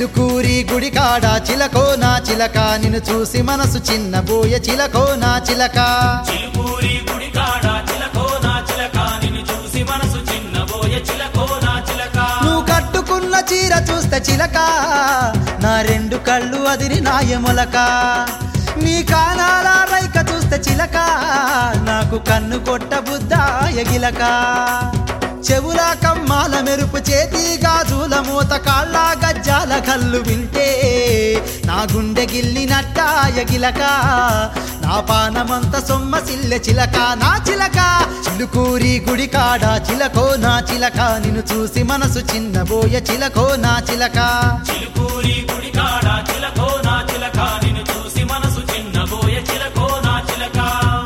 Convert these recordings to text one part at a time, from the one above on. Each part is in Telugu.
చిలుకూరి గుడి కాడ చిలకో నా చిలక నిన్ను చూసి మనసు చిన్నబోయ చిలకో నా చిలక చిలుకూరి గుడి కాడ చిలకో నా చిలక నిన్ను చూసి మనసు చిన్నబోయే చిలకో నా చిలక నువ్వు కట్టుకున్న చీర చూస్తే చిలక నా రెండు కళ్ళు అదిరి నాయములక నీ కానాల రైక చూస్తే చిలక నాకు కన్ను కొట్ట బుద్ధ ఎగిలక చెవుల కమ్మాల మెరుపు చేతి గాజుల మూత కాళ్ళ గజ్జాల కళ్ళు వింటే నా గుండె గిల్లినట్ట ఎగిలక నా పానమంత సొమ్మ సిల్లె చిలక నా చిలక చిలుకూరి గుడి కాడ చిలకో నా చిలక నిన్ను చూసి మనసు చిన్నబోయ చిలకో నా చిలక చిలుకూరి గుడి కాడ చిలకో నా చిలక నిన్ను చూసి మనసు చిన్నబోయే చిలకో నా చిలక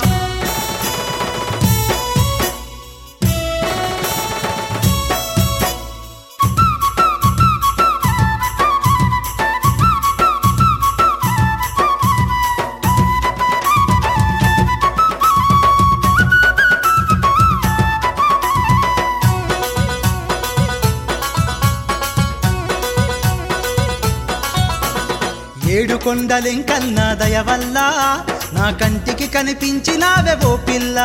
ఏడు కొండలింకన్న దయ వల్ల నా కంటికి కనిపించినావే ఓ పిల్ల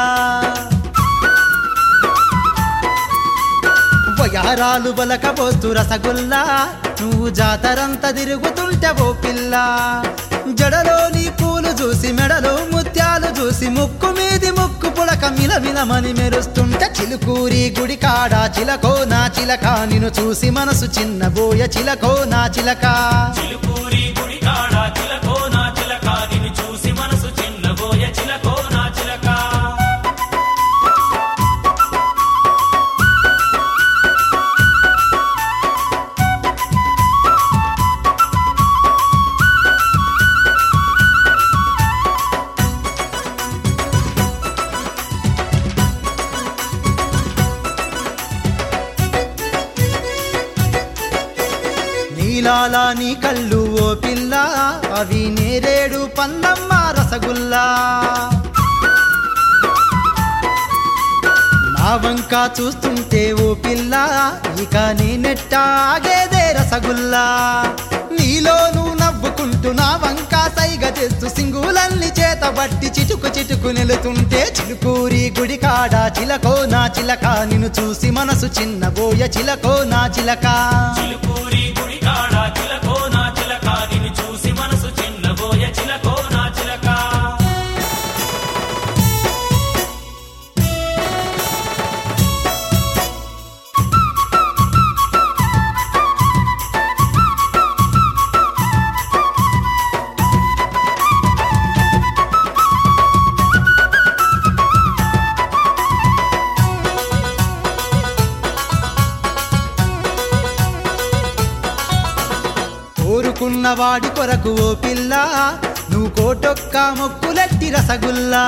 వయారాలు బలకపోస్తూ రసగుల్లా నువ్వు జాతరంతా తిరుగుతుంటే ఓ పిల్ల జడలోని పూలు చూసి మెడలో ముత్యాలు చూసి ముక్కు మీది ముక్కు పుడక మిలమిలమని మెరుస్తుంటే చిలుకూరి గుడి కాడ చిలకో నా చిలక నిన్ను చూసి మనసు చిన్నబోయ చిలకో నా చిలక చిలుకూరి గుడి కాడ చిలకో నా చిలక నిన్ను చూసి మనసు చిన్నబోయే చిలకో నా చిలక నీలాల నీ కళ్ళు ఓ పిల్ల అవి నేరేడు పందమ్మ రసగుల్లా నా వంక చూస్తుంటే ఓ పిల్ల ఇక నేనెట్టాగేదే రసగుల్లా నీలో నువ్వు నవ్వుకుంటూ నా వంక సైగ చేస్తూ సింగులల్ని చేత బట్టి చిటుకు చిటుకు నిలుతుంటే చిలుకూరి గుడి కాడ చిలకో నా చిలక నిన్ను చూసి మనసు చిన్నబోయ చిలకో నా చిలక చిలుకూరి గుడి కాడ చిలకో నా చిలక నిన్ను చూసి మనసు చిన్నబోయే చిలకో నా చిలక కోరుకున్న వాడి కొరకు ఓ పిల్ల నువ్వు కోటొక్క మొక్కులెట్టి రసగుల్లా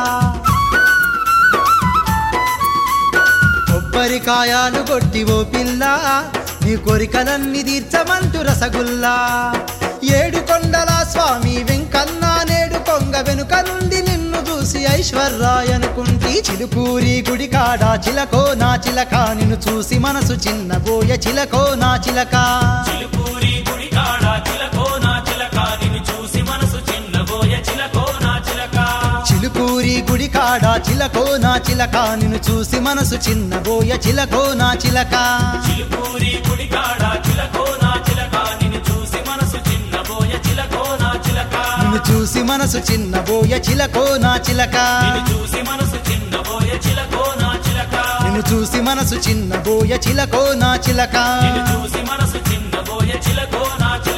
కొబ్బరికాయాలు కొట్టి ఓ పిల్ల నీ కోరికలన్నీ తీర్చమంటూ రసగుల్లా ఏడు కొండల స్వామి వెంకన్న నేడు కొంగ వెనుక నుండి నిన్ను చూసి ఐశ్వర్రాయ్ అనుకుంటి చిలుకూరి గుడి కాడ చిలకో నా చిలక నిన్ను చూసి మనసు చిన్నబోయ చిలకో నా చిలక చిలుకూరి గుడి కాడ చిలకో నా చిలక నిన్ను చూసి మనసు చిన్నబోయే చిలకో నా చిలక చిలుకూరి గుడి కాడ చిలకో నా చిలక నిన్ను చూసి మనసు చిన్నబోయ చిలకో నా చిలక చిలుకూరి గుడి కాడ చిలకో నా చిలక నిన్ను చూసి మనసు చిన్నబోయే చిలకో నా చిలక నిన్ను చూసి మనసు చిన్నబోయ చిలకో నా చిలక నిన్ను చూసి మనసు చిన్నబోయే చిలకో నా చిలక నిన్ను చూసి మనసు చిన్నబోయ చిలకో నా చిలక నిన్ను చూసి మనసు చిన్నబోయే చిలకో నా చిలక